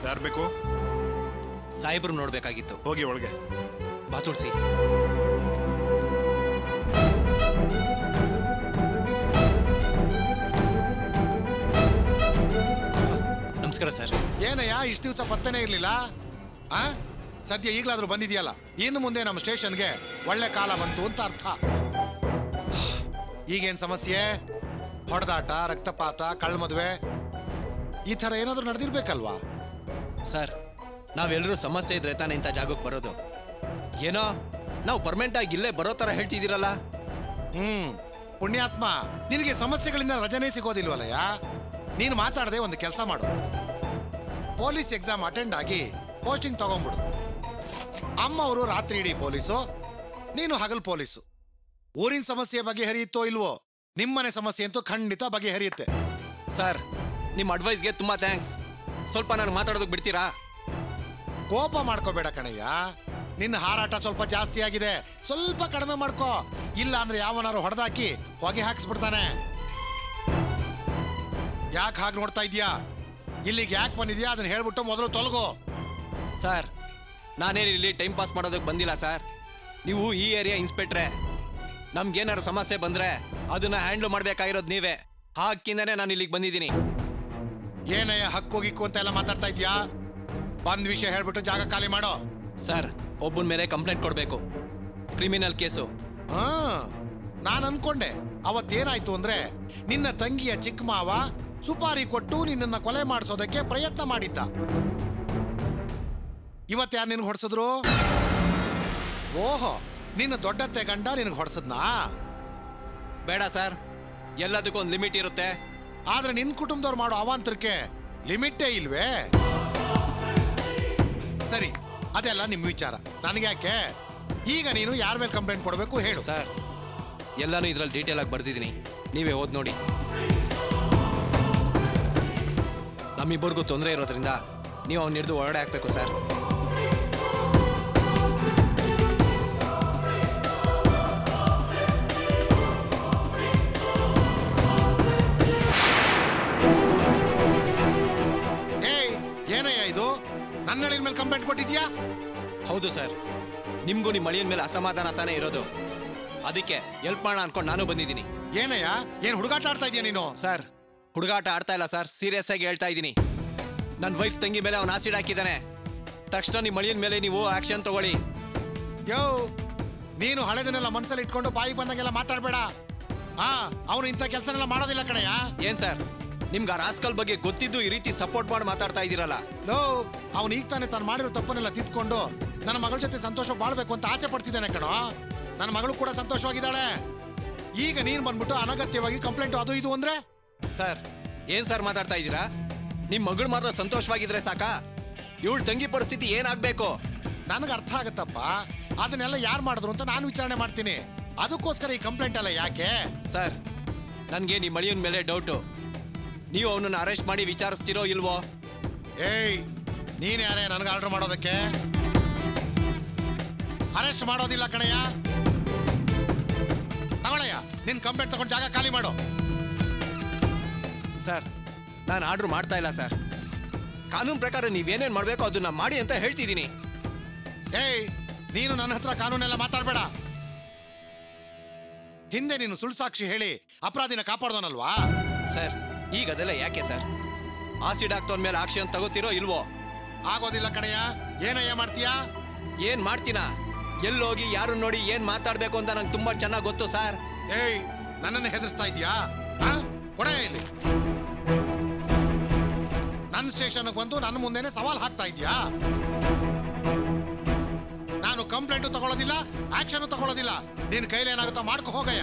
ಯಾರು ಬೇಕು ಸಾಹೇಬ್ರು ನೋಡ್ಬೇಕಾಗಿತ್ತು ಹೋಗಿ ಒಳಗೆ ಬಾ ತುಳ್ಸಿ ನಮಸ್ಕಾರ ಸರ್ ಏನಯ್ಯ ಇಷ್ಟು ದಿವಸ ಪತ್ತೆನೇ ಇರ್ಲಿಲ್ಲ ಆ ಸದ್ಯ ಈಗಲಾದ್ರೂ ಬಂದಿದೆಯಲ್ಲ ಇನ್ನು ಮುಂದೆ ನಮ್ಮ ಸ್ಟೇಷನ್ಗೆ ಒಳ್ಳೆ ಕಾಲ ಬಂತು ಅಂತ ಅರ್ಥ ಈಗೇನ್ ಸಮಸ್ಯೆ ಹೊಡೆದಾಟ ರಕ್ತಪಾತ ಕಳ್ಮದ್ವೆ ಈ ಥರ ಏನಾದ್ರೂ ನಡೆದಿರ್ಬೇಕಲ್ವಾ ಸರ್ ನಾವೆಲ್ಲರೂ ಸಮಸ್ಯೆ ಇದ್ರೆ ತಾನೇ ಇಂಥ ಜಾಗಕ್ಕೆ ಬರೋದು ಏನೋ ನಾವು ಪರ್ಮನೆಂಟ್ ಆಗಿ ಇಲ್ಲೇ ಬರೋ ಥರ ಹೇಳ್ತಿದ್ದೀರಲ್ಲ ಹ್ಮ್ ಪುಣ್ಯಾತ್ಮ ನಿನಗೆ ಸಮಸ್ಯೆಗಳಿಂದ ರಜನೆ ಸಿಗೋದಿಲ್ವಲ್ಲಯ್ಯ ನೀನು ಮಾತಾಡದೆ ಒಂದು ಕೆಲಸ ಮಾಡು ಪೊಲೀಸ್ ಎಕ್ಸಾಮ್ ಅಟೆಂಡ್ ಆಗಿ ಪೋಸ್ಟಿಂಗ್ ತಗೊಂಬಿಡು ಅಮ್ಮ ಅವರು ರಾತ್ರಿ ಇಡೀ ಪೊಲೀಸು ನೀನು ಹಗಲ್ ಪೊಲೀಸು ಊರಿನ ಸಮಸ್ಯೆ ಬಗೆಹರಿಯುತ್ತೋ ಇಲ್ವೋ ನಿಮ್ಮನೆ ಸಮಸ್ಯೆ ಅಂತೂ ಖಂಡಿತ ಬಗೆಹರಿಯುತ್ತೆ ಸರ್ ನಿಮ್ಮ ಅಡ್ವೈಸ್ಗೆ ತುಂಬ ಥ್ಯಾಂಕ್ಸ್ ಸ್ವಲ್ಪ ನಾನು ಮಾತಾಡೋದಕ್ಕೆ ಬಿಡ್ತೀರಾ ಕೋಪ ಮಾಡ್ಕೋಬೇಡ ಕಣಯ್ಯ ನಿನ್ನ ಹಾರಾಟ ಸ್ವಲ್ಪ ಜಾಸ್ತಿ ಆಗಿದೆ ಸ್ವಲ್ಪ ಕಡಿಮೆ ಮಾಡ್ಕೋ ಇಲ್ಲ ಅಂದ್ರೆ ಯಾವನಾರು ಹೊಡೆದಾಕಿ ಹೊಗೆ ಹಾಕ್ಸ್ಬಿಡ್ತಾನೆ ಯಾಕೆ ಹಾಗೆ ನೋಡ್ತಾ ಇದೀಯಾ ಇಲ್ಲಿಗೆ ಯಾಕೆ ಬಂದಿದ್ಯಾ ಅದನ್ನ ಹೇಳ್ಬಿಟ್ಟು ಮೊದಲು ತೊಲಗು ಸರ್ ನಾನೇನು ಇಲ್ಲಿ ಟೈಮ್ ಪಾಸ್ ಮಾಡೋದಕ್ಕೆ ಬಂದಿಲ್ಲ ಸರ್ ನೀವು ಈ ಏರಿಯಾ ಇನ್ಸ್ಪೆಕ್ಟ್ರೆ ನಮ್ಗೇನಾದ್ರು ಸಮಸ್ಯೆ ಬಂದರೆ ಅದನ್ನ ಹ್ಯಾಂಡ್ಲ್ ಮಾಡಬೇಕಾಗಿರೋದು ನೀವೇ ಹಾಕಿಂದನೇ ನಾನು ಇಲ್ಲಿಗೆ ಬಂದಿದ್ದೀನಿ ಏನಯ್ಯ ಹಕ್ಕು ಗಿಕ್ಕು ಅಂತ ಎಲ್ಲ ಮಾತಾಡ್ತಾ ಇದ್ಯಾ ಬಂದ್ ವಿಷಯ ಹೇಳ್ಬಿಟ್ಟು ಜಾಗ ಖಾಲಿ ಮಾಡೋ ಸರ್ ಒಬ್ಬನ ಮೇಲೆ ಕಂಪ್ಲೇಂಟ್ ಕೊಡಬೇಕು ಕ್ರಿಮಿನಲ್ ಕೇಸು ಹಾ ನಾನು ಅನ್ಕೊಂಡೆ ಅವತ್ತೇನಾಯ್ತು ಅಂದ್ರೆ ನಿನ್ನ ತಂಗಿಯ ಚಿಕ್ಕ ಮಾವ ಸುಪಾರಿ ಕೊಟ್ಟು ನಿನ್ನನ್ನ ಕೊಲೆ ಮಾಡಿಸೋದಕ್ಕೆ ಪ್ರಯತ್ನ ಮಾಡಿದ್ದ ಇವತ್ತು ಯಾರು ನಿನ್ಗೆ ಹೊಡ್ಸಿದ್ರು ಓಹೋ ನಿನ್ನ ದೊಡ್ಡತ್ತೆ ಗಂಡ ನಿನಗೆ ಹೊಡ್ಸದ್ನಾ ಬೇಡ ಸರ್ ಎಲ್ಲದಕ್ಕೂ ಒಂದು ಲಿಮಿಟ್ ಇರುತ್ತೆ ಆದ್ರೆ ನಿನ್ ಕುಟುಂಬದವ್ರು ಮಾಡೋ ಅವಾಂತರಕ್ಕೆ ಲಿಮಿಟೇ ಇಲ್ವೇ ಸರಿ ಅದೆಲ್ಲ ನಿಮ್ಮ ವಿಚಾರ ನನಗೆ ಯಾಕೆ ಈಗ ನೀನು ಯಾರ ಮೇಲೆ ಕಂಪ್ಲೇಂಟ್ ಕೊಡಬೇಕು ಹೇಳು ಸರ್ ಎಲ್ಲಾನು ಇದ್ರಲ್ಲಿ ಡೀಟೇಲ್ ಆಗಿ ಬರ್ದಿದ್ದೀನಿ ನೀವೇ ಓದ್ ನೋಡಿ ನಮ್ಮಿಬ್ಬರಿಗೂ ತೊಂದರೆ ಇರೋದ್ರಿಂದ ನೀವು ಅವ್ನ ಹಿಡಿದು ಹೊರಗಡೆ ಹಾಕ್ಬೇಕು ಸರ್ ಏಯ್ ಏನಯ್ಯ ಇದು ನನ್ನ ಹೇಳಿದ ಮೇಲೆ ಕಂಪ್ಲೇಂಟ್ ಕೊಟ್ಟಿದ್ಯಾ ಹೌದು ಸರ್ ನಿಮ್ಗೂ ನಿಮ್ಮ ಮಳಿಯನ್ ಮೇಲೆ ಅಸಮಾಧಾನ ತಾನೇ ಇರೋದು ಅದಕ್ಕೆ ಎಲ್ಪ್ ಮಾಡೋಣ ಅನ್ಕೊಂಡು ನಾನು ಬಂದಿದ್ದೀನಿ ಏನಯ್ಯ ಏನ್ ಹುಡುಗಾಟ ಆಡ್ತಾ ಇದೀಯ ನೀನು ಸರ್ ಹುಡುಗಾಟ ಆಡ್ತಾ ಇಲ್ಲ ಸರ್ ಸೀರಿಯಸ್ ಆಗಿ ಹೇಳ್ತಾ ಇದ್ದೀನಿ ನನ್ನ ವೈಫ್ ತಂಗಿ ಮೇಲೆ ಅವನು ಆಸಿಡ್ ಹಾಕಿದ್ದಾನೆ ತಕ್ಷಣ ನಿಮ್ಮ ಮಳಿಯನ್ ಮೇಲೆ ನೀವು ಆಕ್ಷನ್ ತಗೊಳ್ಳಿ ಯೋ ನೀನು ಹಳೆದನ್ನೆಲ್ಲ ಮನ್ಸಲ್ಲಿ ಇಟ್ಕೊಂಡು ಬಾಯಿ ಬಂದಂಗೆಲ್ಲ ಮಾತಾಡ್ಬೇಡ ಹಾ ಅವನು ಇಂಥ ಕೆಲಸನೆಲ್ಲ ಮಾಡೋದಿಲ್ಲ ಕಣಯ್ಯ ಏನ್ ಸರ್ ನಿಮ್ಗೆ ಆ ರಾಸ್ಕಲ್ ಬಗ್ಗೆ ಗೊತ್ತಿದ್ದು ಈ ರೀತಿ ಸಪೋರ್ಟ್ ಮಾಡಿ ಮಾತಾಡ್ತಾ ಇದ್ದೀರಲ್ಲ ಲೋ ಅವನು ಈಗ ತಾನೇ ತಾನು ಮಾಡಿರೋ ತಪ್ಪನ್ನೆಲ್ಲ ತಿದ್ಕೊಂಡು ನನ್ನ ಮಗಳ ಜೊತೆ ಸಂತೋಷ ಬಾಳ್ಬೇಕು ಅಂತ ಆಸೆ ಪಡ್ತಿದ್ದಾನೆ ಕಣೋ ನನ್ನ ಮಗಳು ಕೂಡ ಸಂತೋಷವಾಗಿದ್ದಾಳೆ ಈಗ ನೀನ್ ಬಂದ್ಬಿಟ್ಟು ಅನಗತ್ಯವಾಗಿ ಕಂಪ್ಲೇಂಟ್ ಅದು ಇದು ಅಂದ್ರೆ ಸರ್ ಏನ್ ಸರ್ ಮಾತಾಡ್ತಾ ಇದ್ದೀರಾ ನಿಮ್ ಮಗಳು ಮಾತ್ರ ಸಂತೋಷವಾಗಿದ್ರೆ ಸಾಕಾ ಇವಳು ತಂಗಿ ಪರಿಸ್ಥಿತಿ ಏನಾಗ್ಬೇಕು ನನಗೆ ಅರ್ಥ ಆಗತ್ತಪ್ಪ ಅದನ್ನೆಲ್ಲ ಯಾರು ಮಾಡಿದ್ರು ಅಂತ ನಾನು ವಿಚಾರಣೆ ಮಾಡ್ತೀನಿ ಅದಕ್ಕೋಸ್ಕರ ಈ ಕಂಪ್ಲೇಂಟ್ ಎಲ್ಲ ಯಾಕೆ ಸರ್ ನನಗೆ ನಿಮ್ಮ ಮಳಿಯನ್ ಮೇಲೆ ಡೌಟು ನೀವು ಅವನನ್ನ ಅರೆಸ್ಟ್ ಮಾಡಿ ವಿಚಾರಿಸ್ತಿರೋ ಇಲ್ವೋ ಏಯ್ ನೀನ್ ಯಾರೇ ನನಗೆ ಆರ್ಡರ್ ಮಾಡೋದಕ್ಕೆ ಅರೆಸ್ಟ್ ಮಾಡೋದಿಲ್ಲ ಕಣಯ್ಯ ತಗೊಳಯ್ಯ ನಿನ್ ಕಂಪ್ಲೇಂಟ್ ತಗೊಂಡು ಜಾಗ ಖಾಲಿ ಮಾಡು ಸರ್ ನಾನು ಆರ್ಡರ್ ಮಾಡ್ತಾ ಇಲ್ಲ ಸರ್ ಕಾನೂನು ಪ್ರಕಾರ ನೀವೇನೇನು ಮಾಡಬೇಕು ಅದನ್ನ ಮಾಡಿ ಅಂತ ಹೇಳ್ತಿದ್ದೀನಿ ಏಯ್ ನೀನು ನನ್ನ ಹತ್ರ ಕಾನೂನೆಲ್ಲ ಮಾತಾಡ್ಬೇಡ ಹಿಂದೆ ನೀನು ಸುಳ್ಳು ಸಾಕ್ಷಿ ಹೇಳಿ ಅಪರಾಧಿನ ಕಾಪಾಡ್ದೋನಲ್ವಾ ಸರ್ ಈಗ ಅದೆಲ್ಲ ಯಾಕೆ ಸರ್ ಆಸಿಡ್ ಆಗ್ತವನ್ ಮೇಲೆ ಆಕ್ಷನ್ ತಗೋತಿರೋ ಇಲ್ವೋ ಆಗೋದಿಲ್ಲ ಕಣಯ್ಯ ಏನಯ್ಯ ಮಾಡ್ತೀಯಾ ಏನ್ ಮಾಡ್ತೀನಾ ಎಲ್ಲೋಗಿ ಯಾರು ನೋಡಿ ಏನ್ ಮಾತಾಡ್ಬೇಕು ಅಂತ ನಂಗೆ ತುಂಬಾ ಚೆನ್ನಾಗಿ ಗೊತ್ತು ಸರ್ ಏಯ್ ನನ್ನನ್ನು ಹೆದರ್ಸ್ತಾ ಇದೀಯಾ ಆ? ಕೊಡೆ ಇಲ್ಲಿ ನನ್ನ ಸ್ಟೇಷನ್ಗೆ ಬಂದು ನನ್ನ ಮುಂದೆನೆ ಸವಾಲ್ ಹಾಕ್ತಾ ಇದೀಯಾ ನಾನು ಕಂಪ್ಲೇಂಟು ತಗೊಳ್ಳೋದಿಲ್ಲ ಆಕ್ಷನ್ ತಗೊಳ್ಳೋದಿಲ್ಲ ನಿನ್ ಕೈಲಿ ಏನಾಗುತ್ತೋ ಮಾಡ್ಕೊ ಹೋಗಯ್ಯ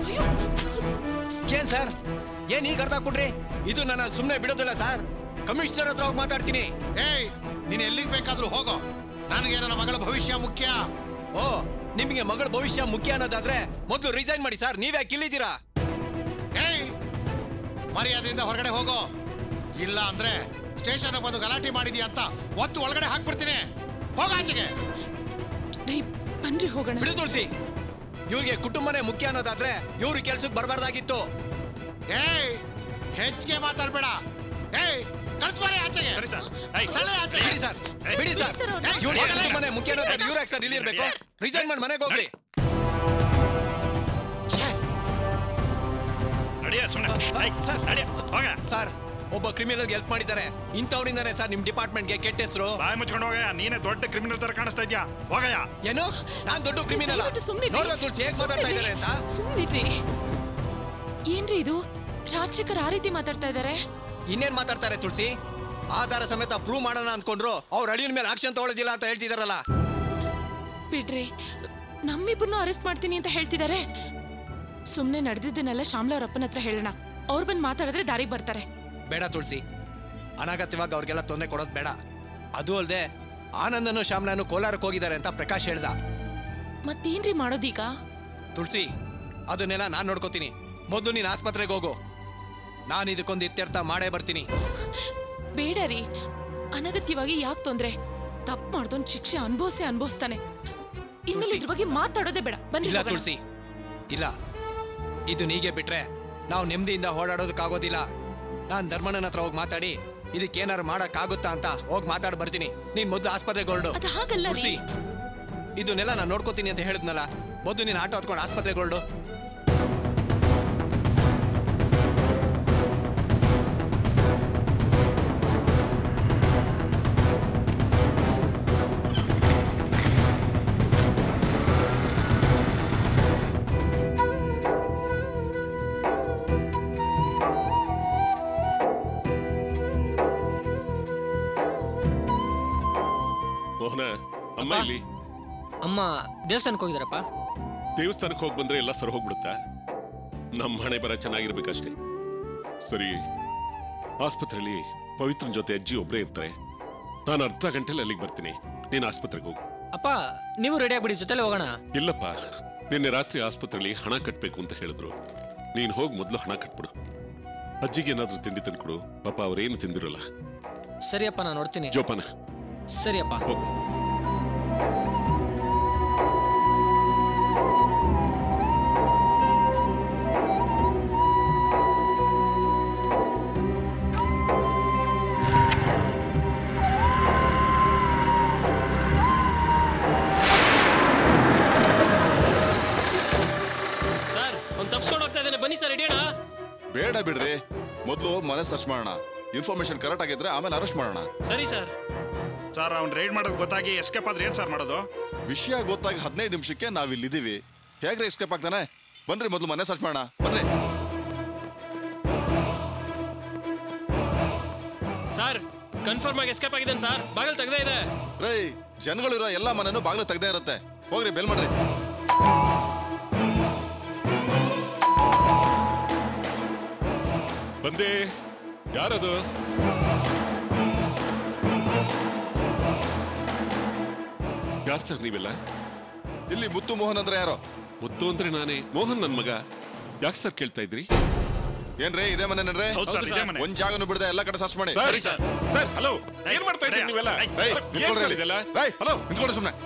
ಏನ್ ಸರ್ ಏನ್ ಈಗ ಅರ್ಥ ಕೊಡ್ರಿ ಇದು ನನ್ನ ಸುಮ್ಮನೆ ಬಿಡೋದಿಲ್ಲ ಸರ್ ಕಮಿಷನರ್ ಹತ್ರ ಹೋಗಿ ಮಾತಾಡ್ತೀನಿ ಏಯ್ ನೀನ್ ಎಲ್ಲಿಗೆ ಬೇಕಾದ್ರೂ ಹೋಗೋ ನನಗೆ ನನ್ನ ಮಗಳ ಭವಿಷ್ಯ ಮುಖ್ಯ ಓ ನಿಮಗೆ ಮಗಳ ಭವಿಷ್ಯ ಮುಖ್ಯ ಅನ್ನೋದಾದ್ರೆ ಮೊದಲು ರಿಸೈನ್ ಮಾಡಿ ಸರ್ ನೀವೇ ಕಿಲ್ಲಿದ್ದೀರಾ ಏಯ್ ಮರ್ಯಾದೆಯಿಂದ ಹೊರಗಡೆ ಹೋಗೋ ಇಲ್ಲ ಅಂದ್ರೆ ಸ್ಟೇಷನ್ ಬಂದು ಗಲಾಟೆ ಮಾಡಿದ್ಯಾ ಅಂತ ಒತ್ತು ಒಳಗಡೆ ಹಾಕ್ಬಿಡ್ತೀನಿ ಹೋಗ ಆಚೆಗೆ ರೀ ಬನ್ರಿ ಹೋಗೋಣ ಬಿಡು ತುಳ್ಸಿ ಇವ್ರಿಗೆ ಕುಟುಂಬನೇ ಮುಖ್ಯ ಅನ್ನೋದಾದ್ರೆ ಇವ್ರು ಕೆಲ್ಸಕ್ಕೆ ಬರಬಾರ್ದಾಗಿತ್ತು ಏಯ್ ಹೆಚ್ಚಿಗೆ ಮಾತಾಡ್ಬೇಡ ಏಯ್ ಕಳ್ಸ್ಬಾರೆ ಆಚೆಗೆ ಸರಿ ಸರ್ ಏಯ್, ತಲೆ ಆಚೆಗೆ ಬಿಡಿ ಸರ್ ಬಿಡಿ ಸರ್ ಸರ್, ಅವ್ರನ್ನ. ಇವ್ರು ಯಾಕೆ ಮನೆ ಮುಖ್ಯ ಇವ್ರು ಯಾಕೆ ಸರ್ ಇಲ್ಲಿ ಇರ್ಬೇಕು ರಿಸೈನ್ ಮಾಡಿ ಮನೆಗೆ ಹೋಗ್ರಿ ಛೇ, ನಡಿಯ ಸುಮ್ಮನೆ ಸರ್. ನಡಿಯ ಹೋಗ ಸರ್ ಒಬ್ಬ ಕ್ರಿಮಿನಲ್ ಹೆಲ್ಪ್ ಮಾಡಿದ್ದಾರೆ ಇಂಥವ್ರಿಂದಾನೆ ಸರ್ ನಿಮ್ ಡಿಪಾರ್ಟ್ಮೆಂಟ್ಗೆ ಕೆಟ್ಟ ಹೆಸರು ಬಾಯಿ ಮುಚ್ಕೊಂಡು ಹೋಗಯ್ಯ ನೀನೇ ದೊಡ್ಡ ಕ್ರಿಮಿನಲ್ ತರ ಕಾಣಿಸ್ತಾ ಇದ್ಯಾ ಹೋಗಯ್ಯ ಏನು ನಾನ್ ದೊಡ್ಡ ಕ್ರಿಮಿನಲ್ ದಯವಿಟ್ಟು ಸುಮ್ನಿರಿ. ನೋಡ್ದ ತುಳಸಿ ಹೇಗ್ ಮಾತಾಡ್ತಾ ಇದ್ದಾರೆ ಅಂತ ಸುಮ್ನಿರಿ ಏನ್ರಿ ಇದು ರಾಜಶೇಖರ್ ಆ ರೀತಿ ಮಾತಾಡ್ತಾ ಇದ್ದಾರೆ ಇನ್ನೇನ್ ಮಾತಾಡ್ತಾರೆ ತುಳಸಿ ಆಧಾರ ಸಮೇತ ಪ್ರೂವ್ ಮಾಡೋಣ ಅನ್ಕೊಂಡ್ರು ಅವ್ರ ಅಳಿಯನ ಮೇಲೆ ಆಕ್ಷನ್ ತಗೊಳ್ಳೋದಿಲ್ಲ ಅಂತ ಹೇಳ್ತಿದಾರಲ್ಲ ಬಿಡ್ರಿ ನಮ್ಮಿಬ್ಬರನ್ನು ಅರೆಸ್ಟ್ ಮಾಡ್ತೀನಿ ಅಂತ ಹೇಳ್ತಿದ್ದಾರೆ ಸುಮ್ನೆ ನಡೆದಿದ್ದನ್ನೆಲ್ಲ ಶ್ಯಾಮ್ಲಾ ಅವ್ರ ಅಪ್ಪನ ಹತ್ರ ಹೇಳೋಣ ಅವ್ರು ಬಂದು ಮಾತಾಡಿದ್ರೆ ದಾರಿಗೆ ಬರ್ತಾರೆ ಬೇಡ ತುಳಸಿ ಅನಾಗತ್ಯವಾಗಿ ಅವ್ರಿಗೆಲ್ಲ ತೊಂದರೆ ಕೊಡೋದು ಬೇಡ ಅದು ಅಲ್ಲದೆ ಆನಂದನು ಶ್ಯಾಮ್ಲಾನು ಕೋಲಾರಕ್ಕೆ ಹೋಗಿದ್ದಾರೆ ಅಂತ ಪ್ರಕಾಶ್ ಹೇಳ್ದ ಮತ್ತೇನ್ರಿ ಮಾಡೋದೀಗ ತುಳಸಿ ಅದನ್ನೆಲ್ಲ ನಾನು ನೋಡ್ಕೋತೀನಿ ಮೊದಲು ನೀನು ಆಸ್ಪತ್ರೆಗೆ ಹೋಗು ನಾನು ಇದಕ್ಕೊಂದು ಇತ್ಯರ್ಥ ಮಾಡೇ ಬರ್ತೀನಿ ಬೇಡ ರೀ ಅನಗತ್ಯವಾಗಿ ಯಾಕೆ ತೊಂದ್ರೆ ತಪ್ಪು ಮಾಡ್ದೋನ್ ಶಿಕ್ಷೆ ಅನ್ಭವಿಸೇ ಅನ್ಭವಿಸ್ತಾನೆ ಇನ್ಮೇಲೆ ತುಳ್ಸಿ. ಇದ್ರ ಬಗ್ಗೆ ಮಾತಾಡೋದೇ ಬೇಡ ಬನ್ನಿ ಇಲ್ಲ ಹೋಗೋಣ. ತುಳಸಿ ಇಲ್ಲ ಇದು ನೀಗೆ ಬಿಟ್ರೆ ನಾವು ನೆಮ್ಮದಿಯಿಂದ ಓಡಾಡೋದಕ್ಕಾಗೋದಿಲ್ಲ ನಾನು ಧರ್ಮಣ್ಣನ ಹತ್ರ ಹೋಗಿ ಮಾತಾಡಿ ಇದಕ್ಕೇನಾರು ಮಾಡೋಕ್ಕಾಗುತ್ತಾ ಅಂತ ಹೋಗಿ ಮಾತಾಡಿ ಬರ್ತೀನಿ ನೀನ್ ಮೊದಲು ಆಸ್ಪತ್ರೆಗೆ ಹೊರಡು ಅದು ಹಾಗಲ್ಲ ರೀ. ತುಳ್ಸಿ ಇದನ್ನೆಲ್ಲ ನಾನು ನೋಡ್ಕೋತೀನಿ ಅಂತ ಹೇಳಿದ್ನಲ್ಲ ಮೊದಲು ನೀನು ಆಟೋ ಹತ್ಕೊಂಡು ಆಸ್ಪತ್ರೆಗೆ ಹೊರಡು ಮೋಹನ ಅಮ್ಮ ಇಲ್ಲಿ ಅಮ್ಮ ದೇವಸ್ಥಾನಕ್ಕೆ ಹೋಗಿದಾರಪ್ಪ ದೇವಸ್ಥಾನಕ್ಕೆ ಹೋಗಿ ಬಂದ್ರೆ ಎಲ್ಲ ಸರ್ ಹೋಗ್ಬಿಡುತ್ತಾ ನಮ್ಮ ಹಣೆ ಬರ ಚೆನ್ನಾಗಿರ್ಬೇಕಷ್ಟೇ ಸರಿ ಆಸ್ಪತ್ರೆಯಲ್ಲಿ ಪವಿತ್ರನ್ ಜೊತೆ ಅಜ್ಜಿ ಒಬ್ಬರೇ ಇರ್ತಾರೆ ನಾನು ಅರ್ಧ ಗಂಟೆಲಿ ಅಲ್ಲಿಗೆ ಬರ್ತೀನಿ ನೀನು ಆಸ್ಪತ್ರೆಗೆ ಹೋಗು ಅಪ್ಪ ನೀವು ರೆಡಿ ಆಗ್ಬಿಡಿ ಜೊತೆಲೆ ಹೋಗೋಣ ಇಲ್ಲಪ್ಪ ನಿನ್ನೆ ರಾತ್ರಿ ಆಸ್ಪತ್ರೆಯಲ್ಲಿ ಹಣ ಕಟ್ಟಬೇಕು ಅಂತ ಹೇಳಿದ್ರು ನೀನು ಹೋಗಿ ಮೊದಲು ಹಣ ಕಟ್ಬಿಡು ಅಜ್ಜಿಗೆ ಏನಾದ್ರೂ ತಿಂಡಿ ತಂದ್ಕೊಡು ಪಾಪ ಅವ್ರೇನು ತಿಂದಿರಲ್ಲ ಸರಿಯಪ್ಪ ನಾನು ನೋಡ್ತೀನಿ ಜೋಪಾನ ಸರಿಯಪ್ಪ ಹೋಗು ಸರ್ ಒಂದು ತಪ್ಸ್ಕೊಂಡು ಹೋಗ್ತಾ ಇದ್ದೇನೆ ಬನ್ನಿ ಸರ್ ರೆಡಿ ಅಣ್ಣ ಬೇಡ ಬಿಡ್ರಿ ಮೊದಲು ಮನೆ ಸರ್ಚ್ ಮಾಡೋಣ ಇನ್ಫಾರ್ಮೇಶನ್ ಕರೆಕ್ಟ್ ಆಗಿದ್ರೆ ಆಮೇಲೆ ಅರೆಸ್ಟ್ ಮಾಡೋಣ ಸರಿ ಸರ್ ಸರ್ ಅವ್ನು ರೈಡ್ ಮಾಡೋದು ಗೊತ್ತಾಗಿ ಎಸ್ಕೇಪ್ ಆದ್ರೆ ಏನ್ ಸರ್ ಮಾಡೋದು ವಿಷಯ ಗೊತ್ತಾಗಿ ಹದಿನೈದು ನಿಮಿಷಕ್ಕೆ ನಾವ್ ಇಲ್ಲಿದ್ದೀವಿ ಹೇಗ್ರಿ ಎಸ್ಕೇಪ್ ಆಗ್ತಾನೆ ಬನ್ರಿ ಮೊದಲು ಮನೆ ಸರ್ಚ್ ಮಾಡೋಣ ಬನ್ರಿ ಸರ್ ಕನ್ಫರ್ಮ್ ಆಗಿ ಎಸ್ಕೇಪ್ ಆಗಿದ್ದೇನೆ ಸರ್ ಬಾಗಿಲು ತೆಗ್ದೇ ಇದೆ ರೈ ಜನಗಳಿರೋ ಎಲ್ಲ ಮನೆನೂ ಬಾಗಿಲು ತೆಗ್ದೇ ಇರುತ್ತೆ ಹೋಗ್ರಿ ಬೆಲ್ ಮಾಡ್ರಿ ಬಂದೆ ಯಾರದು ಯಾರು ಸರ್ ನೀವೆಲ್ಲ ಇಲ್ಲಿ ಮುತ್ತು ಮೋಹನ್ ಅಂದ್ರೆ ಯಾರೋ ಮುತ್ತು ಅಂದ್ರೆ ನಾನೇ ಮೋಹನ್ ನನ್ ಮಗ ಯಾಕೆ ಸರ್ ಕೇಳ್ತಾ ಇದ್ರಿ ಏನ್ರಿ ಇದೇ ಮನೆ ನನ್ರಿ ಹೌದು ಸರ್ ಇದೇ ಮನೆ ಒಂದ್ ಜಾಗನು ಬಿಡದೆ ಎಲ್ಲ ಕಡೆ ಸರ್ಚ್ ಮಾಡಿ ಸರ್ ಸರ್ ಹಲೋ ಏನ್ ಮಾಡ್ತಾ ಇದ್ದೀರಿ ನೀವೆಲ್ಲ ರೈ ಏನ್ ಸರ್ ಇದೆಲ್ಲ ಹಲೋ ನಿಂತ್ಕೊಳ್ಳಿ ಸುಮ್ನೆ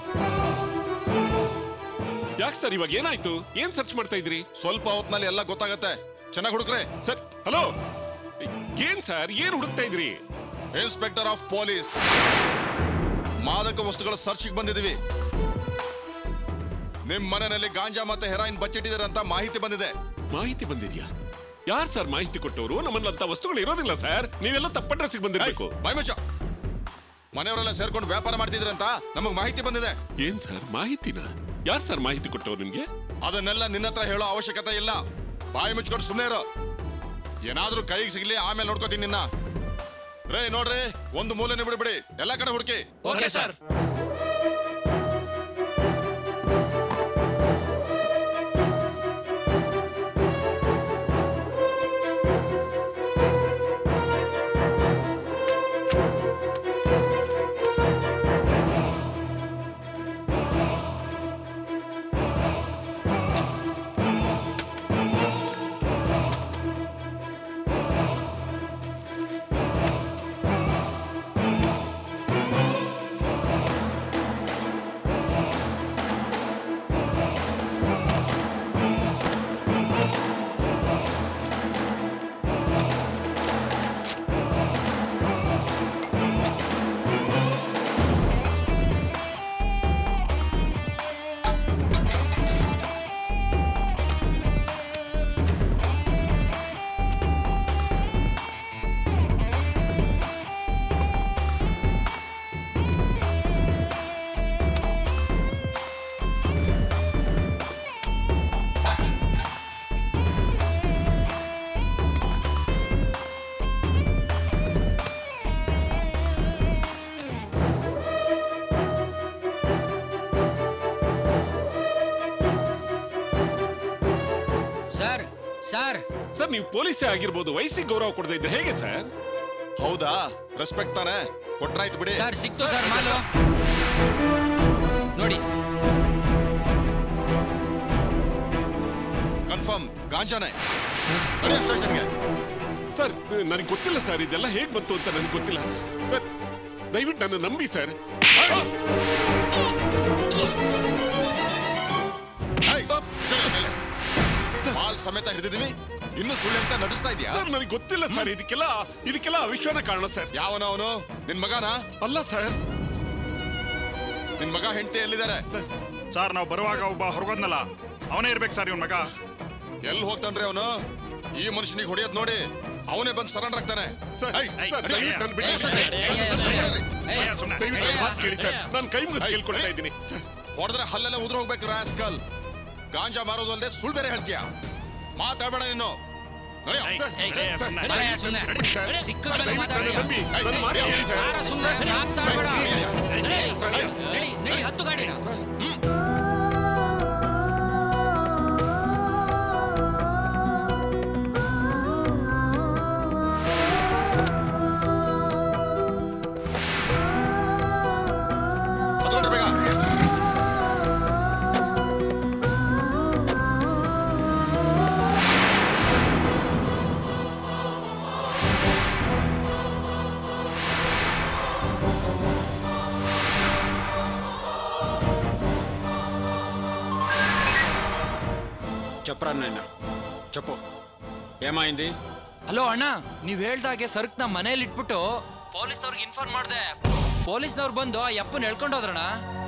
ಯಾಕೆ ಸರ್ ಇವಾಗ ಏನಾಯ್ತು ಏನ್ ಸರ್ಚ್ ಮಾಡ್ತಾ ಇದ್ರಿ ಸ್ವಲ್ಪ ಹೊತ್ನಲ್ಲಿ ಎಲ್ಲ ಗೊತ್ತಾಗತ್ತೆ ಚೆನ್ನಾಗಿ ಹುಡುಕ್ರೆ ಸರ್ ಹಲೋ ಏನ್ ಸರ್ ಏನ್ ಹುಡುಕ್ತಾ ಇದ್ರಿ ಇನ್ಸ್ಪೆಕ್ಟರ್ ಆಫ್ ಪೊಲೀಸ್ ಮಾದಕ ವಸ್ತುಗಳ ಸರ್ಚ್ಗೆ ಬಂದಿದ್ದೀವಿ ನಿಮ್ ಮನೆಯಲ್ಲಿ ಗಾಂಜಾ ಮತ್ತೆ ಹೆರಾಯಿನ್ ಬಚ್ಚಿಟ್ಟಿದ್ದಾರೆ ಅಂತ ಮಾಹಿತಿ ಬಂದಿದೆ ಮಾಹಿತಿ ಬಂದಿದ್ಯಾ ಯಾರ್ ಸರ್ ಮಾಹಿತಿ ಕೊಟ್ಟವರು ನಮ್ಮಲ್ಲಂತ ವಸ್ತುಗಳು ಇರೋದಿಲ್ಲ ಸರ್ ನೀವೆಲ್ಲ ತಪ್ಪ ಅಡ್ರೆಸ್ಗೆ ಬಂದಿರ್ಬೇಕು ಬಾಯ್ ಮುಚ್ಚ ಮನೆಯವರೆಲ್ಲ ಸೇರ್ಕೊಂಡು ವ್ಯಾಪಾರ ಮಾಡ್ತಿದ್ರೆ ಅಂತ ನಮಗ್ ಮಾಹಿತಿ ಬಂದಿದೆ ಏನ್ ಸರ್ ಮಾಹಿತಿನ ಯಾರ್ ಸರ್ ಮಾಹಿತಿ ಕೊಟ್ಟವ್ರು ನಿಮ್ಗೆ ಅದನ್ನೆಲ್ಲ ನಿನ್ನ ಹತ್ರ ಹೇಳೋ ಅವಶ್ಯಕತೆ ಇಲ್ಲ ಬಾಯಿ ಮುಚ್ಕೊಂಡು ಸುಮ್ಮನೆ ಇರೋ ಏನಾದ್ರೂ ಕೈಗೆ ಸಿಗ್ಲಿ ಆಮೇಲೆ ನೋಡ್ಕೋತೀನಿ ನಿನ್ನ ರೇ ನೋಡ್ರಿ ಒಂದು ಮೂಲೆನೇ ಬಿಡ್ಬಿಡಿ ಎಲ್ಲ ಕಡೆ ಹುಡುಕಿ ಓಕೆ ಸರ್ ಆ ಸರ್ ಸರ್ ನೀವು ಪೊಲೀಸೇ ಆಗಿರ್ಬೋದು ವಯಸ್ಸಿಗೆ ಗೌರವ ಕೊಡದೇ ಇದ್ರೆ ಹೇಗೆ ಸರ್ ಹೌದಾ ರೆಸ್ಪೆಕ್ಟ್ ತಾನೆ ಕೊಟ್ರಾಯ್ತು ಬಿಡಿ ಸರ್ ಸಿಕ್ತು ಸರ್ ಮಾಲು ನೋಡಿ ಕನ್ಫರ್ಮ್ ಗಾಂಜಾನೆ ನಡೆಯೋ ಸ್ಟೇಷನ್ಗೆ ಸರ್ ನನಗೆ ಗೊತ್ತಿಲ್ಲ ಸರ್ ಇದೆಲ್ಲ ಹೇಗೆ ಬಂತು ಅಂತ ನನಗೆ ಗೊತ್ತಿಲ್ಲ ಸರ್ ದಯವಿಟ್ಟು ನನ್ನ ನಂಬಿ ಸರ್ ಏಯ್, ಮೇಲೆ, ಮೇಲೆ. ಮಾಲ್ ಸಮೇತ ಹಿಡಿದಿದೀವಿ ಇನ್ನು ಸುಳ್ಳು ಹೇಳ್ತಾ ನಟಿಸ್ತಾ ಇದೆಯಾ ಸರ್ ನನಗೆ ಗೊತ್ತಿಲ್ಲ ಸರ್ ಇದಕ್ಕೆಲ್ಲ ಇದಕ್ಕೆಲ್ಲ ಅವಿಶ್ವಾನ ಕಾರಣ ಸರ್ ಯಾವನ ಅವನು ನಿನ್ ಮಗನ ಅಲ್ಲ ಸರ್ ನಿನ್ ಮಗ ಹೆಂಡತಿ ಎಲ್ಲಿದ್ದಾರೆ ಸರ್ ಸರ್ ನಾವು ಬರುವಾಗ ಒಬ್ಬ ಹೊರಗೋದ್ನಲ್ಲ ಅವನೇ ಇರ್ಬೇಕು ಸರ್ ಇವನ್ ಮಗ ಎಲ್ಲಿ ಹೋಗ್ತಾನ್ರಿ ಅವನು ಈ ಮನುಷ್ಯನಿಗೆ ಹೊಡೆಯೋದ್ ನೋಡಿ ಅವನೇ ಬಂದು ಸರೆಂಡರ್ ಆಗ್ತಾನೆ ಸರ್ ಏಯ್, ಏಯ್, ಸರ್ ನಡಿ, ದಯವಿಟ್ಟು ನನ್ನ ಬಿಡಿ ನಡೆಯೋ ಸರ್. ಸ್ಟೇಷನ್ಗೆ. ಅಯ್ಯ, ಸುಮ್ನೆ. ದಯವಿಟ್ಟು ನನ್ನ ಮಾತು ಕೇಳಿ ಸರ್ ನಾನು ಕೈ ಮುಗಿದು ಕೇಳ್ಕೊಳ್ತಾ ಇದ್ದೀನಿ ಸರ್ ಹೊಡೆದ್ರೆ ಹಲ್ಲೆಲ್ಲ ಉದ್ರ ಹೋಗ್ಬೇಕು ರಾಸ್ಕಲ್ ಗಾಂಜಾ ಮಾರೋದು ಅಲ್ಲದೆ ಸುಳ್ಳು ಬೇರೆ ಹೇಳ್ತೀಯ ಮಾತಾಡಬೇಡ ನೀನು ನಡೆಯೋ. ಏಯ್, ಸರ್, ಏಯ್, ಸರ್, ಸುಮ್ನೆ. ನಡಿ, ಸುಮ್ನೆ. ನಡಿ ಸರ್. ಸಿಕ್ಕಿದ ಮೇಲೆ ದಯವಿಟ್ಟು ಮಾತಾಡಿ. ನನ್ನ ನಂಬಿ ನನ್ನ ಮಾತು ಕೇಳಿ ಸರ್ ಯಾರ ಸುಮ್ನೆ ಮಾತಾಡ್ಬೇಡ ಏಯ್, ಸರ್, ನಡಿ ನಡಿ ಹತ್ತು ಗಾಡಿನ ಹತ್ಕೊಳ್ರಿ ಬೇಗ చెప్పరా నాయన చెప్పు ఏమైంది ಹಲೋ ಅಣ್ಣ ನೀವ್ ಹೇಳ್ದಾಗೆ ಸರಕ್ನ ಮನೇಲಿ ಇಟ್ಬಿಟ್ಟು ಪೊಲೀಸ್ನವ್ರಿಗೆ ಇನ್ಫಾರ್ಮ್ ಮಾಡ್ದೆ ಪೊಲೀಸ್ನವ್ರು ಬಂದು ಆ ಯಪ್ಪನ್ ಎಳ್ಕೊಂಡು ಹೋದ್ರಣ್ಣ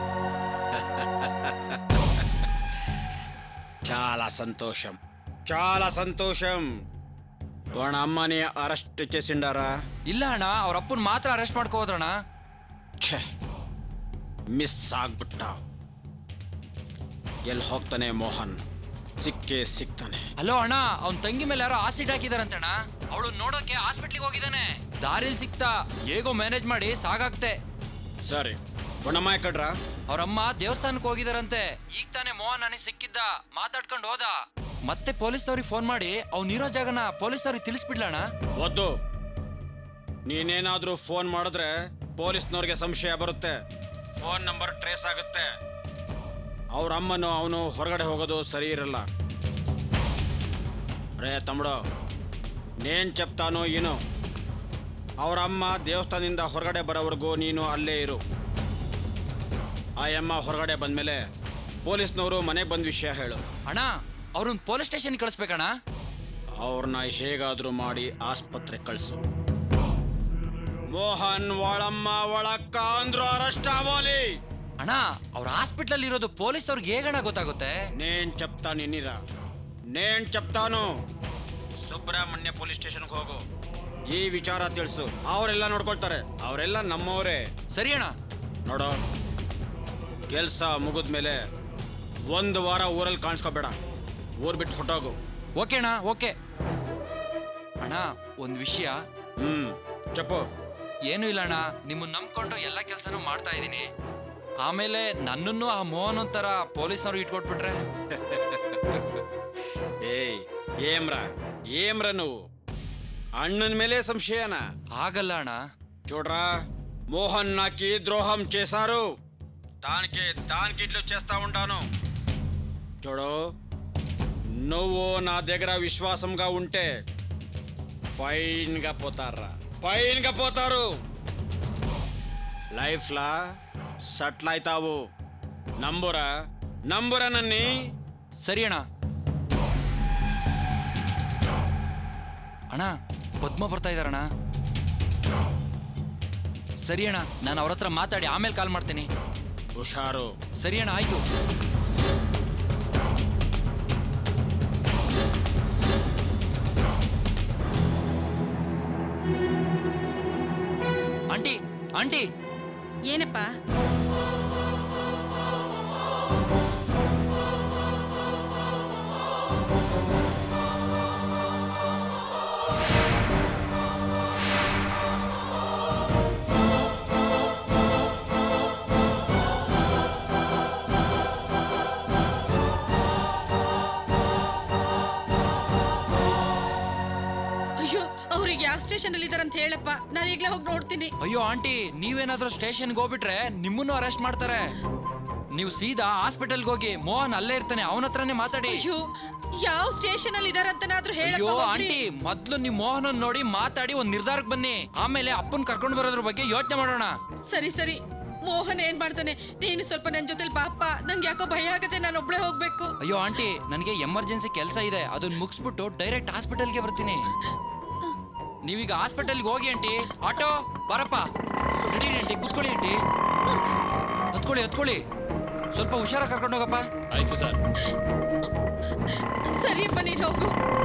చాలా సంతోషం చాలా సంతోషం వాళ్ళ అమ్మని అరెస్ట్ చేసిండారా ಇಲ್ಲ ಅಣ್ಣ ಅವ್ರ ಅಪ್ಪನ್ ಮಾತ್ರ ಅರೆಸ್ಟ್ ಮಾಡ್ಕೊ ಹೋದ್ರಣ್ಣ ಛೇ ಮಿಸ್ ಆಗ್ಬಿಟ್ಟ ಎಲ್ಲಿ ಹೋಗ್ತಾನೆ ಮೋಹನ್ ಸಿಕ್ಕೇ ಸಿಗ್ತಾನೆ ಹಲೋ ಅಣ್ಣ ಅವ್ನ್ ತಂಗಿ ಮೇಲೆ ಯಾರೋ ಆಸಿಡ್ ಹಾಕಿದಾರಂತಣ್ಣ ಅವಳು ನೋಡೋಕೆ ಹಾಸ್ಪಿಟ್ಲಿಗೆ ಹೋಗಿದ್ದಾನೆ ದಾರಿಲ್ ಸಿಕ್ತಾ ಹೇಗೋ ಮ್ಯಾನೇಜ್ ಮಾಡಿ ಸಾಗಾಗ್ತೆ ಸರಿ ಗುಣಮ್ಮ ಕಡ್ರ ಅವ್ರಮ್ಮ ದೇವಸ್ಥಾನಕ್ಕೆ ಹೋಗಿದಾರಂತೆ ಈಗ ತಾನೇ ಮೋಹನ್ ನನಗೆ ಸಿಕ್ಕಿದ್ದ ಮಾತಾಡ್ಕೊಂಡು ಹೋದ ಮತ್ತೆ ಪೊಲೀಸ್ನವ್ರಿಗೆ ಫೋನ್ ಮಾಡಿ ಅವ್ನ್ ಇರೋ ಜಾಗನ ಪೊಲೀಸ್ನವ್ರಿಗೆ ತಿಳಿಸ್ಬಿಡ್ಲಣ್ಣ ವದ್ದು ನೀನೇನಾದ್ರೂ ಫೋನ್ ಮಾಡಿದ್ರೆ ಪೊಲೀಸ್ನವ್ರಿಗೆ ಸಂಶಯ ಬರುತ್ತೆ ಫೋನ್ ನಂಬರ್ ಟ್ರೇಸ್ ಆಗುತ್ತೆ ಅವ್ರ ಅಮ್ಮನು ಅವನು ಹೊರಗಡೆ ಹೋಗೋದು ಸರಿ ಇರಲ್ಲ ರೇ ತಮ್ಮಡು ನೇನ್ చెప్తానో ಏನು ಅವ್ರ ಅಮ್ಮ ದೇವಸ್ಥಾನದಿಂದ ಹೊರಗಡೆ ಬರೋವರೆಗೂ ನೀನು ಅಲ್ಲೇ ಇರು ಆ ಅಮ್ಮ ಹೊರಗಡೆ ಬಂದ್ಮೇಲೆ ಪೊಲೀಸ್ನವರು ಮನೆಗೆ ಬಂದ ವಿಷಯ ಹೇಳು ಅಣ್ಣ ಅವ್ರನ್ನ ಪೊಲೀಸ್ ಸ್ಟೇಷನ್ ಕಳಿಸ್ಬೇಕಣ್ಣ ಅವ್ರನ್ನ ಹೇಗಾದ್ರೂ ಮಾಡಿ ಆಸ್ಪತ್ರೆ ಕಳಿಸು ಮೋಹನ್ ಒಳಮ್ಮ ಒಳಕ್ಕ ಅಂದ್ರು ಅರೆಸ್ಟ್ ಆಗೋಲಿ ಅಣ್ಣ ಅವ್ರ ಹಾಸ್ಪಿಟ್ಲಲ್ಲಿ ಇರೋದು ಪೊಲೀಸ್ ಅವ್ರಿಗೆ ಹೇಗಣ್ಣ ಗೊತ್ತಾಗುತ್ತೆ ನೇನ್ చెప్తా నిన్నిరా నేను చెప్తాను ಸುಬ್ರಹ್ಮಣ್ಯ ಪೊಲೀಸ್ ಸ್ಟೇಷನ್ಗೆ ಹೋಗು ಈ ವಿಚಾರ ತಿಳಿಸು ಅವರೆಲ್ಲ ನೋಡ್ಕೊಳ್ತಾರೆ ಅವರೆಲ್ಲ ನಮ್ಮವರೇ ಸರಿ ಅಣ್ಣ ನೋಡೋ ಕೆಲಸ ಮುಗಿದ್ಮೇಲೆ ಒಂದು ವಾರ ಊರಲ್ಲಿ ಕಾಣಿಸ್ಕೋಬೇಡ ಊರ್ ಬಿಟ್ಟು ಹೊಟ್ಟೋಗು ಓಕೆ ಅಣ್ಣ ಓಕೆ ಅಣ್ಣ ಒಂದ್ ವಿಷಯ ಹ್ಮ್ చెప్పు ಏನು ಇಲ್ಲ ಅಣ್ಣ ನಿಮ್ಮನ್ನ ನಂಬ್ಕೊಂಡು ಎಲ್ಲ ಕೆಲಸನೂ ಮಾಡ್ತಾ ಇದ್ದೀನಿ ಆಮೇಲೆ ನನ್ನನ್ನು ಆ ಮೋಹನ್ ಒಂಥರ ಪೊಲೀಸ್ನವ್ರು ಇಟ್ಕೊಟ್ಬಿಟ್ರೆ ಏಯ್ ఏమ్రా ఏమ్రా నువ్వు అಣ್ಣన్ మేలే సంశయనా ಆಗಲ್ಲ ಅಣ್ಣ చూడరా మోహన్ నాకి ద్రోహం చేశారు దానికి దానికి ఇట్లు చేస్తా ఉంటాను చూడు నువ్వు నా దగ్గర విశ్వాసంగా ఉంటే పైన్గా పోతారా పైన్గా పోతారు లైఫ్లా సట్ల్ అవుతావు నంబురా నంబురా నన్ని ಸರಿ ಅಣ್ಣ ಅಣ್ಣ ಪದ್ಮ ಬರ್ತಾ ಇದಾರಣ್ಣ ಸರಿ ಅಣ್ಣ ನಾನು ಅವ್ರ ಹತ್ರ ಮಾತಾಡಿ ಆಮೇಲೆ ಕಾಲ್ ಮಾಡ್ತೀನಿ ಹುಷಾರು ಸರಿ ಅಣ್ಣ ಆಯ್ತು ಆಂಟಿ ಆಂಟಿ ಏನಪ್ಪ ಸ್ಟೇಷನ್ ಅಲ್ಲಿ ಇದಾರಂತ ಹೇಳಪ್ಪ ನಾನು ಈಗ್ಲೇ ಹೋಗಿ ನೋಡ್ತೀನಿ ಅಯ್ಯೋ ಆಂಟಿ ನೀವೇನಾದ್ರೂ ಸ್ಟೇಷನ್ಗೆ ಹೋಗ್ಬಿಟ್ರೆ ನಿಮ್ಮನ್ನು ಅರೆಸ್ಟ್ ಮಾಡ್ತಾರೆ ನೀವು ಸೀದಾ ಹಾಸ್ಪಿಟಲ್ಗೆ ಹೋಗಿ ಮೋಹನ್ ಅಲ್ಲೇ ಇರ್ತಾನೆ ಅವನ ಹತ್ರನೇ ಮಾತಾಡಿ ಅಯ್ಯೋ ಯಾವ ಸ್ಟೇಷನ್ ಅಲ್ಲಿ ಇದಾರಂತನಾದ್ರೂ ಅಯ್ಯೋ ಹೇಳಪ್ಪ ಹೋಗ್ಲಿ. ಆಂಟಿ ಮೊದ್ಲು ನಿಮ್ ಮೋಹನ್ ನೋಡಿ ಮಾತಾಡಿ ಒಂದ್ ನಿರ್ಧಾರಕ್ಕೆ ಬನ್ನಿ ಆಮೇಲೆ ಅಪ್ಪನ್ ಕರ್ಕೊಂಡು ಬರೋದ್ರ ಬಗ್ಗೆ ಯೋಚನೆ ಮಾಡೋಣ ಸರಿ ಸರಿ ಮೋಹನ್ ಏನ್ ಮಾಡ್ತಾನೆ ನೀನು ಸ್ವಲ್ಪ ನನ್ ಜೊತೆಲಿ ಪಾಪ ನಂಗೆ ಯಾಕೋ ಭಯ ಆಗತ್ತೆ ನಾನು ಒಬ್ಳೆ ಹೋಗ್ಬೇಕು ಅಯ್ಯೋ ಆಂಟಿ ನನಗೆ ಎಮರ್ಜೆನ್ಸಿ ಕೆಲಸ ಇದೆ ಅದನ್ನ ಮುಗಿಸ್ಬಿಟ್ಟು ಡೈರೆಕ್ಟ್ ಹಾಸ್ಪಿಟಲ್ಗೆ ಬರ್ತೀನಿ ನೀವೀಗ ಹಾಸ್ಪಿಟಲ್ಗೆ ಹೋಗಿ ಆಂಟಿ ಆಟೋ ಬರಪ್ಪ ನಡೀರಿ ಆಂಟಿ ಕುತ್ಕೊಳ್ಳಿ ಆಂಟಿ ಹತ್ಕೊಳ್ಳಿ ಹತ್ಕೊಳ್ಳಿ ಸ್ವಲ್ಪ ಹುಷಾರ ಕರ್ಕೊಂಡು ಹೋಗಪ್ಪ ಆಯ್ತು ಸರ್ ಸರಿಯಪ್ಪ ನೀನು ಹೋಗು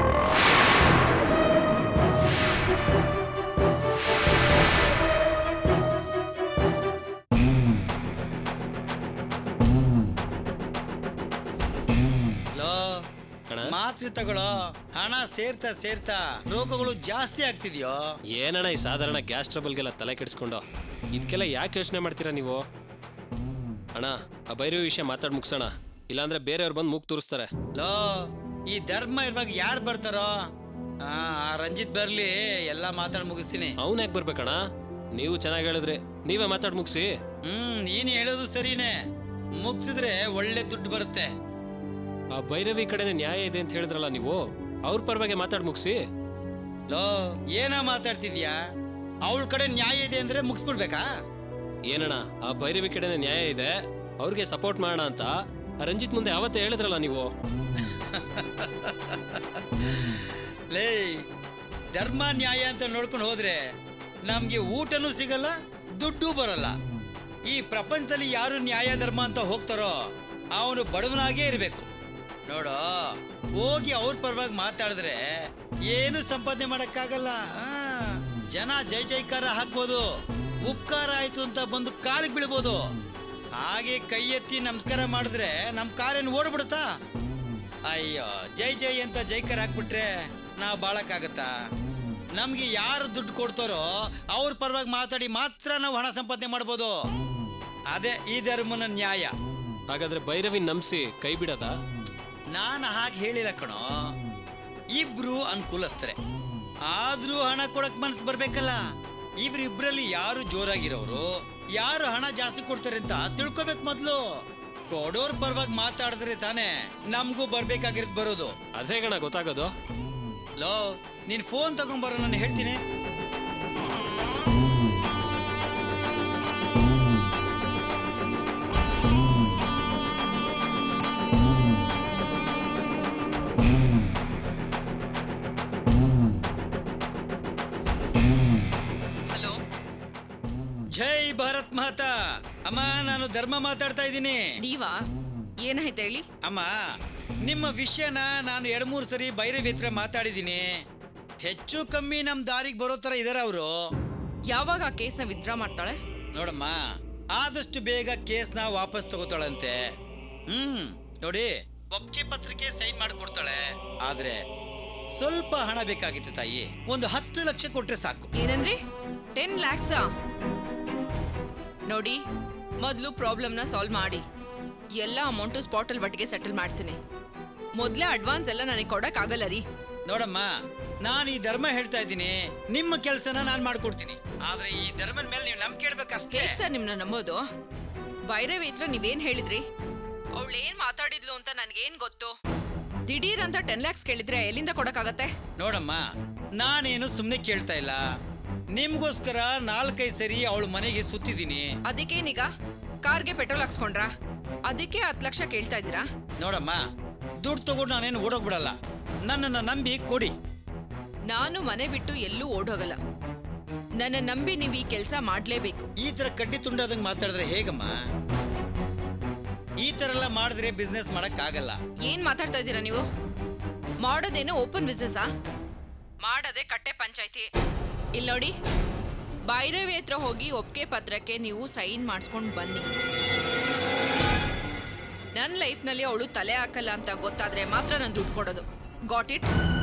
ಲೋ ಮಾತ್ರೆ ತಗೊಳ್ಳೋ ಹಣ ಸೇರ್ತಾ ಸೇರ್ತಾ ರೋಗಗಳು ಜಾಸ್ತಿ ಆಗ್ತಿದ್ಯೋ ಏನಣ್ಣ ಈ ಸಾಧಾರಣ ಗ್ಯಾಸ್ ಟ್ರಬಲ್ಗೆಲ್ಲ ತಲೆ ಕೆಡಿಸ್ಕೊಂಡು ಇದಕ್ಕೆಲ್ಲ ಯಾಕೆ ಯೋಚನೆ ಮಾಡ್ತೀರಾ ನೀವು ಅಣ್ಣ ಆ ಭೈರವಿ ವಿಷಯ ಮಾತಾಡಿ ಮುಗ್ಸೋಣ ಇಲ್ಲಾಂದ್ರೆ ಬೇರೆಯವ್ರು ಬಂದು ಮೂಗ್ ತೋರಿಸ್ತಾರೆ ಲೋ ಈ ಧರ್ಮ ಇರುವಾಗ ಯಾರು ಬರ್ತಾರೋ ಆ ಆ ರಂಜಿತ್ ಬರ್ಲಿ ಎಲ್ಲ ಮಾತಾಡಿ ಮುಗಿಸ್ತೀನಿ ಅವ್ನು ಯಾಕೆ ಬರ್ಬೇಕಣ್ಣ ನೀವು ಚೆನ್ನಾಗಿ ಹೇಳಿದ್ರಿ ನೀವೇ ಮಾತಾಡಿ ಮುಗಿಸಿ ಹ್ಮ್ ನೀನು ಹೇಳೋದು ಸರಿನೇ ಮುಗಿಸಿದ್ರೆ ಒಳ್ಳೆ ದುಡ್ಡು ಬರುತ್ತೆ ಆ ಭೈರವಿ ಕಡೆನೇ ನ್ಯಾಯ ಇದೆ ಅಂತ ಹೇಳಿದ್ರಲ್ಲ ನೀವು ಅವ್ರ ಪರವಾಗಿ ಮಾತಾಡಿ ಮುಗಿಸಿ ಲೋ ಏನ ಮಾತಾಡ್ತಿದ್ಯಾ ಅವಳ ಕಡೆ ನ್ಯಾಯ ಇದೆ ಅಂದ್ರೆ ಮುಗಿಸ್ಬಿಡ್ಬೇಕಾ ಏನಣ್ಣ ಆ ಭೈರವಿ ಕಡೆನೇ ನ್ಯಾಯ ಇದೆ ಅವ್ರಿಗೆ ಸಪೋರ್ಟ್ ಮಾಡೋಣ ಅಂತ ಆ ರಂಜಿತ್ ಮುಂದೆ ಯಾವತ್ತೇ ಹೇಳಿದ್ರಲ್ಲ ನೀವು ಲೇ ಧರ್ಮ ನ್ಯಾಯ ಅಂತ ನೋಡ್ಕೊಂಡು ಹೋದ್ರೆ ನಮ್ಗೆ ಊಟನೂ ಸಿಗಲ್ಲ ದುಡ್ಡು ಬರಲ್ಲ ಈ ಪ್ರಪಂಚದಲ್ಲಿ ಯಾರು ನ್ಯಾಯ ಧರ್ಮ ಅಂತ ಹೋಗ್ತಾರೋ ಅವನು ಬಡವನಾಗೇ ಇರಬೇಕು ನೋಡೋ ಹೋಗಿ ಅವ್ರ ಪರವಾಗಿ ಮಾತಾಡಿದ್ರೆ ಏನು ಸಂಪಾದನೆ ಮಾಡಕ್ಕಾಗಲ್ಲ ಆ, ಜನ ಜೈ ಜೈಕಾರ ಹಾಕ್ಬೋದು ಉಪಕಾರ ಆಯ್ತು ಅಂತ ಬಂದು ಕಾಲಿಗೆ ಬೀಳ್ಬೋದು ಹಾಗೆ ಕೈ ಎತ್ತಿ ನಮಸ್ಕಾರ ಮಾಡಿದ್ರೆ ನಮ್ ಕಾರೇನು ಓಡ್ಬಿಡುತ್ತಾ ಅಯ್ಯೋ ಜೈ ಜೈ ಅಂತ ಜೈಕರ್ ಹಾಕ್ಬಿಟ್ರೆ ನಾವು ಬಾಳಕ್ಕಾಗತ್ತಾ ನಮ್ಗೆ ಯಾರು ದುಡ್ಡು ಕೊಡ್ತಾರೋ ಅವ್ರ ಪರವಾಗಿ ಮಾತಾಡಿ ಮಾತ್ರ ನಾವು ಹಣ ಸಂಪಾದನೆ ಮಾಡ್ಬೋದು ಅದೇ ಈ ಧರ್ಮನ ನ್ಯಾಯ ಹಾಗಾದ್ರೆ ಭೈರವಿ ನಂಬಿಸಿ ಕೈ ಬಿಡದ ನಾನು ಹಾಗೆ ಹೇಳಿಲ್ಲ ಕಣೋ ಇಬ್ರು ಅನುಕೂಲಸ್ತರೆ ಆದ್ರೂ ಹಣ ಕೊಡಕ್ ಮನ್ಸು ಬರ್ಬೇಕಲ್ಲ ಇವ್ರಿಬ್ರಲ್ಲಿ ಯಾರು ಜೋರಾಗಿರೋರು ಯಾರು ಹಣ ಜಾಸ್ತಿ ಕೊಡ್ತಾರೆ ಅಂತ ತಿಳ್ಕೊಬೇಕು ಮೊದ್ಲು ಕೊಡೋರ್ ಪರವಾಗಿ ಮಾತಾಡಿದ್ರೆ ತಾನೇ ನಮಗೂ ಬರ್ಬೇಕಾಗಿರೋದು ಬರೋದು ಅದೇ ಗಣ ಗೊತ್ತಾಗೋದು ಲೋ ನೀನ್ ಫೋನ್ ತಗೊಂಬರೋ ನಾನು ಹೇಳ್ತೀನಿ ಹಲೋ ಜೈ ಭಾರತ್ ಮಾತಾ ಅಮ್ಮ ನಾನು ಧರ್ಮ ಮಾತಾಡ್ತಾ ಇದ್ದೀನಿ ನೀವಾ ಏನಾಯ್ತು ಹೇಳಿ ಅಮ್ಮ ನಿಮ್ಮ ವಿಷಯನ ನಾನು ಎರಡು ಮೂರು ಸರಿ ಭೈರವಿ ಹತ್ರ ಮಾತಾಡಿದ್ದೀನಿ ಹೆಚ್ಚು ಕಮ್ಮಿ ನಮ್ಮ ದಾರಿಗೆ ಬರೋ ಥರ ಇದಾರೆ ಅವರು ಯಾವಾಗ ಆ ಕೇಸ್ನ ವಿತ್ಡ್ರಾ ಮಾಡ್ತಾಳೆ ನೋಡಮ್ಮ ಆದಷ್ಟು ಬೇಗ ಕೇಸ್ನ ವಾಪಸ್ ತಗೋತಾಳಂತೆ ಹ್ಮ್ ನೋಡಿ ಒಪ್ಪಿಗೆ ಪತ್ರಕ್ಕೆ ಸೈನ್ ಮಾಡಿಕೊಡ್ತಾಳೆ ಆದ್ರೆ ಸ್ವಲ್ಪ ಹಣ ಬೇಕಾಗಿತ್ತು ತಾಯಿ ಒಂದು ಹತ್ತು ಲಕ್ಷ ಕೊಟ್ರೆ ಸಾಕು ಏನಂದ್ರಿ ಟೆನ್ ಲ್ಯಾಕ್ಸಾ ನೋಡಿ ಮೊದಲು ಪ್ರಾಬ್ಲಮ್ನ ಸಾಲ್ವ್ ಮಾಡಿ ಎಲ್ಲ ಅಮೌಂಟು ಸ್ಪಾಟಲ್ಲಿ ಒಟ್ಟಿಗೆ ಸೆಟಲ್ ಮಾಡ್ತೀನಿ ಮೊದಲೇ ಅಡ್ವಾನ್ಸ್ ಎಲ್ಲ ನನಗೆ ಕೊಡೋಕ್ಕಾಗಲ್ಲ ರೀ ನೋಡಮ್ಮ ನಾನು ಈ ಧರ್ಮ ಹೇಳ್ತಾ ಇದ್ದೀನಿ ನಿಮ್ಮ ಕೆಲಸನ ನಾನು ಮಾಡ್ಕೊಡ್ತೀನಿ ಆದ್ರೆ ಈ ಧರ್ಮದ ಮೇಲೆ ನೀವು ನಂಬಿಕೆ ಇಡ್ಬೇಕಷ್ಟೇ ಹೇಗ್ ಸರ್ ನಿಮ್ನ ನಂಬೋದು ಭೈರವಿ ಹತ್ರ ನೀವೇನ್ ಹೇಳಿದ್ರಿ ಅವಳು ಏನ್ ಮಾತಾಡಿದ್ಲು ಅಂತ ನನ್ಗೇನ್ ಗೊತ್ತು ದಿಢೀರ್ ಅಂತ ಟೆನ್ ಲ್ಯಾಕ್ಸ್ ಕೇಳಿದ್ರೆ ಎಲ್ಲಿಂದ ಕೊಡಕ್ಕಾಗತ್ತೆ ನೋಡಮ್ಮ ನಾನೇನು ಸುಮ್ಮನೆ ಕೇಳ್ತಾ ಇಲ್ಲ ನಿಮ್ಗೋಸ್ಕರ ನಾಲ್ಕೈದು ಸರಿ ಅವಳ ಮನೆಗೆ ಸುತ್ತಿದ್ದೀನಿ ಅದಕ್ಕೇನೀಗ ಕಾರ್ಗೆ ಪೆಟ್ರೋಲ್ ಹಾಕ್ಸ್ಕೊಂಡ್ರಾ ಅದಕ್ಕೆ ಹತ್ತು ಲಕ್ಷ ಕೇಳ್ತಾ ಇದ್ದೀರಾ ನೋಡಮ್ಮ ದುಡ್ಡು ತಗೊಂಡು ನಾನೇನು ಓಡೋಗ್ಬಿಡಲ್ಲ ನನ್ನನ್ನು ನಂಬಿ ಕೊಡಿ ನಾನು ಮನೆ ಬಿಟ್ಟು ಎಲ್ಲೂ ಓಡೋಗಲ್ಲ ನನ್ನ ನಂಬಿ ನೀವು ಈ ಕೆಲಸ ಮಾಡ್ಲೇಬೇಕು ಈ ತರ ಕಡ್ಡಿ ತುಂಡಾದಂಗೆ ಮಾತಾಡಿದ್ರೆ ಹೇಗಮ್ಮ ಈ ತರ ಎಲ್ಲ ಮಾಡಿದ್ರೆ ಬಿಸ್ನೆಸ್ ಮಾಡಕ್ ಆಗಲ್ಲ ಏನ್ ಮಾತಾಡ್ತಾ ಇದ್ದೀರಾ ನೀವು ಮಾಡೋದೇನು ಓಪನ್ ಬಿಸ್ನೆಸ್ಸಾ ಮಾಡದೆ ಕಟ್ಟೆ ಪಂಚಾಯ್ತಿ ಇಲ್ಲಿ ನೋಡಿ ಭೈರವಿ ಹತ್ರ ಹೋಗಿ ಒಪ್ಪಿಗೆ ಪತ್ರಕ್ಕೆ ನೀವು ಸೈನ್ ಮಾಡಿಸ್ಕೊಂಡು ಬನ್ನಿ ನನ್ನ ಲೈಫ್ನಲ್ಲಿ ಅವಳು ತಲೆ ಹಾಕಲ್ಲ ಅಂತ ಗೊತ್ತಾದ್ರೆ ಮಾತ್ರ ನಾನು ದುಡ್ಡು ಕೊಡೋದು ಗಾಟ್ ಇಟ್